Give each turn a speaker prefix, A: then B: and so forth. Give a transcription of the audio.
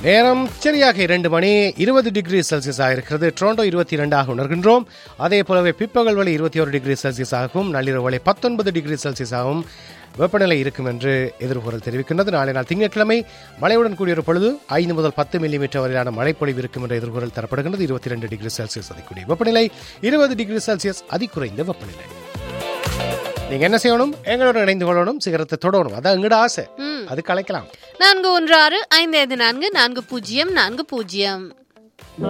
A: நேரம் சரியாக இரண்டு மணி இருபது டிகிரி செல்சியஸாக இருக்கிறது டொரண்டோ இருபத்தி இரண்டாக உணர்கின்றோம் அதே போலவே பிற்பகல் வரை இருபத்தி ஒரு டிகிரி செல்சியஸாகவும் நள்ளிரவு வரை பத்தொன்பது டிகிரி செல்சியஸாகவும் வெப்பநிலை இருக்கும் என்று எதிர்ப்புகள் தெரிவிக்கின்றது நாளை நாள் திங்கட்கிழமை மழையுடன் கூடிய ஒரு பொழுது ஐந்து முதல் பத்து மில்லிமீட்டர் வரையிலான மழைப்பொழிவு இருக்கும் என்ற எதிர்ப்புகள் தரப்படுகின்றது இருபத்தி ரெண்டு டிகிரி செல்சியஸ் அதிகூடிய வெப்பநிலை இருபது டிகிரி செல்சியஸ் அதிகுறைந்த வெப்பநிலை நீங்க என்ன செய்யணும் எங்களோட இணைந்து கொள்ளணும் சிகரத்தை தொடரணும் அதான் எங்களோட ஆசை அது கலைக்கலாம்
B: நான்கு ஒன்று ஆறு ஐந்து ஐந்து நான்கு நான்கு பூஜ்ஜியம் நான்கு பூஜ்ஜியம்